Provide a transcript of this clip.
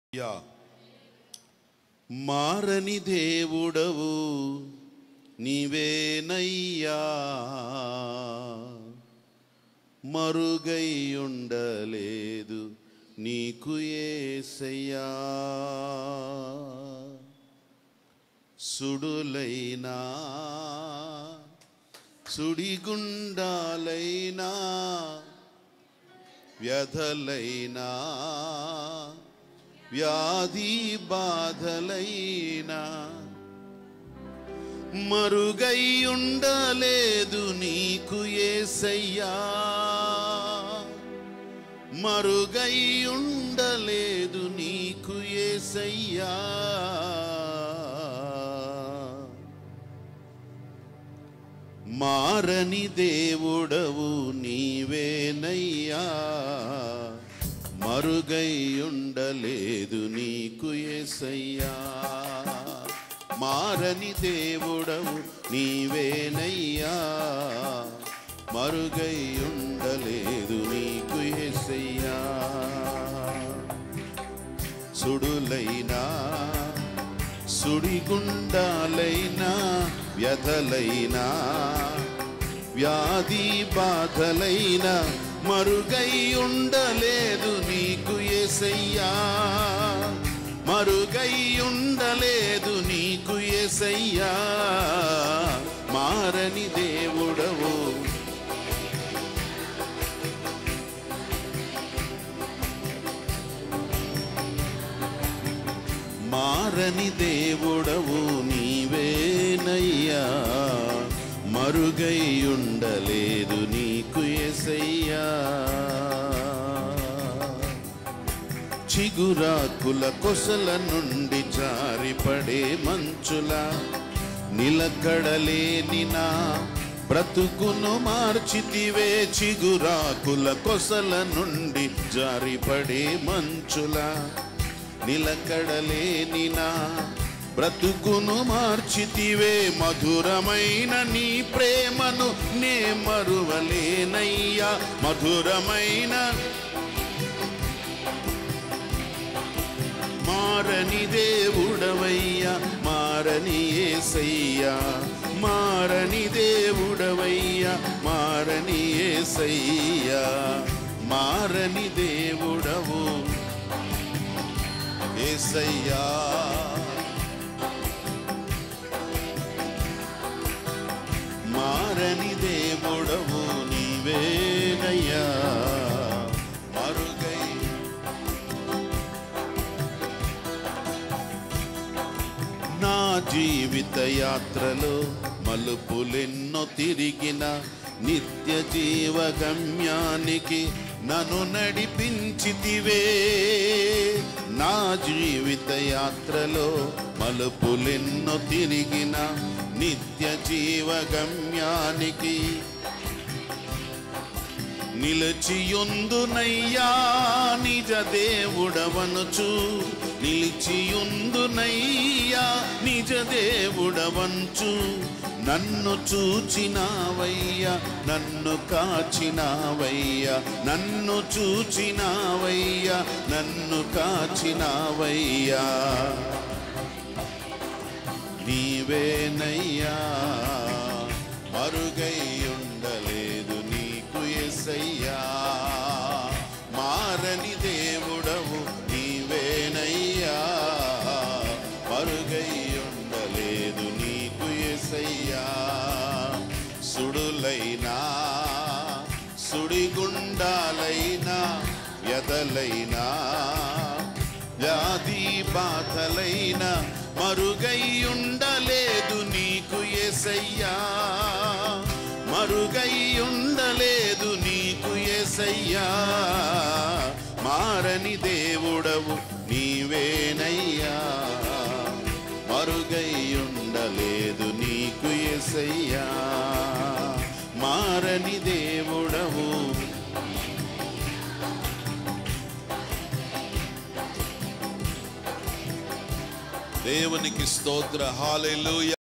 yeah మారని దేవుడవు నీవేనయ్యా మరుగై ఉండలేదు నీకు ఏసయ్యా సుడులైనా సుడిగుండాలైనా వ్యధలైనా వ్యాధి బాధలైనా మరుగై ఉండలేదు నీకు ఏసయ్యా మరుగై ఉండలేదు నీకు ఏసయ్యా మారని దేవుడవు నీవేనయ్యా మరుగై ఉండలేదు నీకు ఏసయ్యా మారని దేవుడవు నీవేనయ్యా మరుగై ఉండలేదు నీకు ఏసయ్యా సుడులైనా సుడిగుండాలైనా వ్యధలైనా వ్యాధి బాధలైనా మరుగై ఉండలేదు నీకు ఏసయ్యా మరుగై ఉండలేదు నీకు ఏసయ్యా మారని దేవుడవు మారని దేవుడవు నీవేనయ్యా మరుగై ఉండలేదు నీకు ఎసయ్యా చిగురాకుల కొసల నుండి జారిపడే మంచుల నిలకడలేని నా బ్రతుకును మార్చితివే చిగురాకుల కొసల నుండి జారిపడే మంచుల నిలకడలేని నా బ్రతుకును మార్చితివే మధురమైన నీ ప్రేమను నే మరువలేనయ్యా మధురమైన మారని దేవుడవయ్యా మారని ఏసయ్యా మారని దేవుడవయ్యా మారని ఏసయ్యా మారని దేవుడవు ఏసయ్యా మారని దేవుడవు నీవేనయ్యా మరుగై నా జీవిత యాత్రలో మలుపులెన్నో తిరిగిన నిత్య జీవ గమ్యానికి నన్ను నడిపించితివే నా జీవిత యాత్రలో మలుపులెన్నో తిరిగిన నిత్య జీవ గమ్యానికి నిలిచియుందునయ్యా నిజ దేవుడవనుచు నిలిచియుందునయ్యా నిజ దేవుడవంచు నన్ను చూచినావయ్యా నన్ను కాచినావయ్యా నన్ను చూచినావయ్యా నన్ను కాచినావయ్యా నీవేనయ్యా మరుగై ఉండలేదు నీకు ఎసయ్యా మారని దేవుడవు నీవేనయ్యా మరుగై ఉండలేదు నీకు ఎసయ్యా సుడులైనా సుడిగుండాలైనా వ్యధలైనా వ్యాధి బాధలైన మరుగై ఉండలేదు నీకు ఎసయ్యా మరుగై ఉండలేదు నీకు ఎసయ్యా మారని దేవుడవు నీవేనయ్యా మరుగై ఉండలేదు నీకు ఎసయ్యా మారని దేవుడవు దేవునికి స్తోత్ర హాలెలూయ